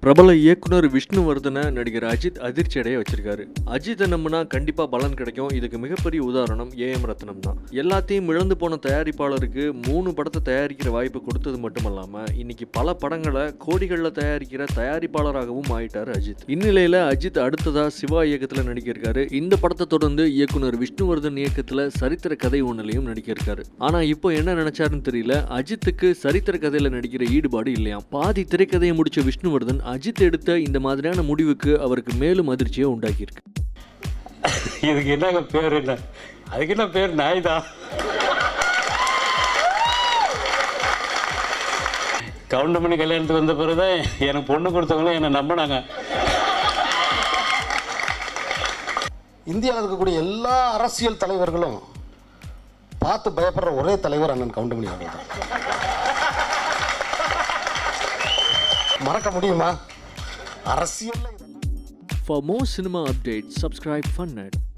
பிரபல இயக்குனர் விஷ்ணுவர்தனை நடிகர் அஜித் அதிர்ச்சி அடைய வச்சிருக்காரு அஜித்தை நம்பினா கண்டிப்பா பலன் கிடைக்கும் இதுக்கு மிகப்பெரிய உதாரணம் ஏஎம் ரத்னம் தான் எல்லாத்தையும் இழந்து போன தயாரிப்பாளருக்கு மூணு படத்தை தயாரிக்கிற வாய்ப்பு கொடுத்தது மட்டுமல்லாம இன்னைக்கு பல படங்களை கோடிகளில் தயாரிக்கிற தயாரிப்பாளராகவும் ஆயிட்டாரு அஜித் இந்நிலையில அஜித் அடுத்ததா சிவா இயக்கத்துல நடிக்க இருக்காரு இந்த படத்தை தொடர்ந்து இயக்குனர் விஷ்ணுவர்தன் இயக்கத்துல சரித்திர கதை ஒன்றுலையும் நடிக்க இருக்காரு ஆனா இப்போ என்ன நினைச்சாருன்னு தெரியல அஜித்துக்கு சரித்திர கதையில நடிக்கிற ஈடுபாடு இல்லையாம் பாதி திரைக்கதையை முடிச்ச விஷ்ணுவர்தன் அஜித் எடுத்த இந்த மாதிரியான முடிவுக்கு அவருக்கு மேலும் அதிர்ச்சியை உண்டாக்கியிருக்கு இதுக்கு என்னங்க பேர் என்ன அதுக்கு என்ன பேர் நாய் தான் கவுண்டமணி கல்யாணத்துக்கு வந்த பிறகு தான் எனக்கு பொண்ணு கொடுத்தவங்களும் என்னை நம்பினாங்க இந்தியாவில் இருக்கக்கூடிய எல்லா அரசியல் தலைவர்களும் பார்த்து பயப்படுற ஒரே தலைவர் அண்ணன் கவுண்டமணி அவர்கள் தான் மறக்க முடியுமா அரசியல்ல இதெல்லாம் For more cinema updates, subscribe FunNet.